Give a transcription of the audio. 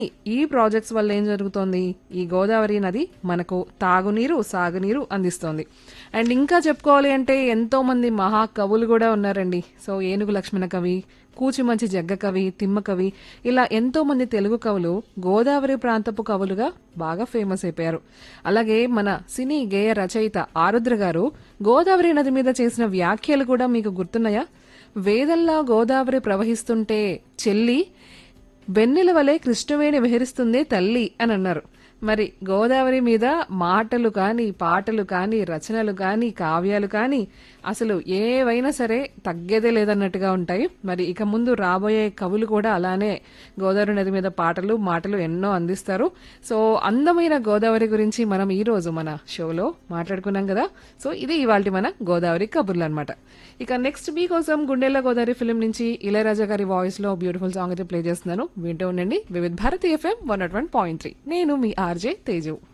ఈ ప్రాజెక్ట్స్ వల్ల ఏం జరుగుతోంది ఈ గోదావరి నది మనకు తాగునీరు సాగునీరు అందిస్తోంది అండ్ ఇంకా చెప్పుకోవాలి అంటే ఎంతో మంది మహాకవులు కూడా ఉన్నారండి సో ఏనుగు లక్ష్మణ కవి కూచిమంచి జగ్గ కవి తిమ్మ కవి ఇలా ఎంతో మంది తెలుగు కవులు గోదావరి ప్రాంతపు కవులుగా బాగా ఫేమస్ అయిపోయారు అలాగే మన సినీ గేయ రచయిత ఆరుద్ర గారు గోదావరి నది మీద చేసిన వ్యాఖ్యలు కూడా మీకు గుర్తున్నాయా వేదల్లా గోదావరి ప్రవహిస్తుంటే చెల్లి వెన్నెల వలె కృష్ణవేణి విహరిస్తుంది తల్లి అని అన్నారు మరి గోదావరి మీద మాటలు కానీ పాటలు కానీ రచనలు కానీ కావ్యాలు కానీ అసలు ఏవైనా సరే తగ్గేదే లేదన్నట్టుగా ఉంటాయి మరి ఇక ముందు రాబోయే కవులు కూడా అలానే గోదావరి నది మీద పాటలు మాటలు ఎన్నో అందిస్తారు సో అందమైన గోదావరి గురించి మనం ఈ రోజు మన షోలో మాట్లాడుకున్నాం కదా సో ఇది ఇవాళ మన గోదావరి కబుర్లు అనమాట ఇక నెక్స్ట్ మీ కోసం గుండెల గోదావరి ఫిలిం నుంచి ఇళయరాజా గారి వాయిస్ లో బ్యూటిఫుల్ సాంగ్ అయితే ప్లే చేస్తున్నాను వింటూ ఉండండి Vividh Bharati FM one nought one point three నేను మీ ఆర్జే తేజు